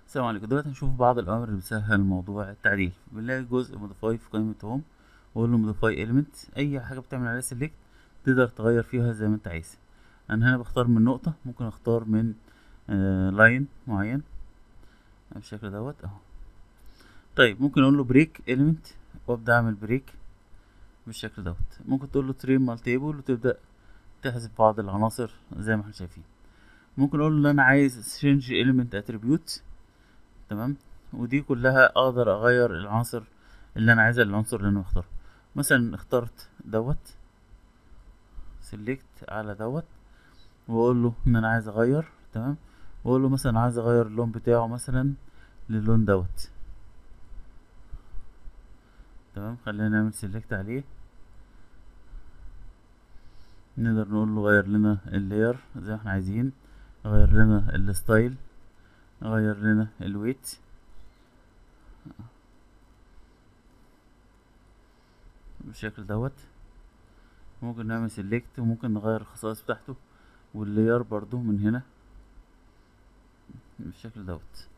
السلام عليكم دلوقتي هنشوف بعض الأوامر اللي بتسهل موضوع التعديل بنلاقي جزء موديفاي في قائمة هوم وأقول له موديفاي إيليمنت أي حاجة بتعمل عليها سيلكت تقدر تغير فيها زي ما أنت عايز أنا هنا بختار من نقطة ممكن أختار من آه لاين معين بالشكل دوت أهو طيب ممكن أقول له بريك إيليمنت وأبدأ أعمل بريك بالشكل دوت ممكن تقول له تريم مال تيبل وتبدأ تحذف بعض العناصر زي ما احنا شايفين ممكن اقول له انا عايز change element attribute تمام ودي كلها اقدر اغير العناصر اللي انا عايزها العنصر اللي انا مختاره مثلا اخترت دوت select على دوت واقول له ان انا عايز اغير تمام واقول له مثلا عايز اغير اللون بتاعه مثلا للون دوت تمام خلينا نعمل select عليه نقدر نقول له غير لنا اللاير زي ما احنا عايزين غير لنا الستايل غير لنا الويت بالشكل دوت ممكن نعمل سيلكت وممكن نغير الخصائص بتاعته واللاير برضو من هنا بالشكل دوت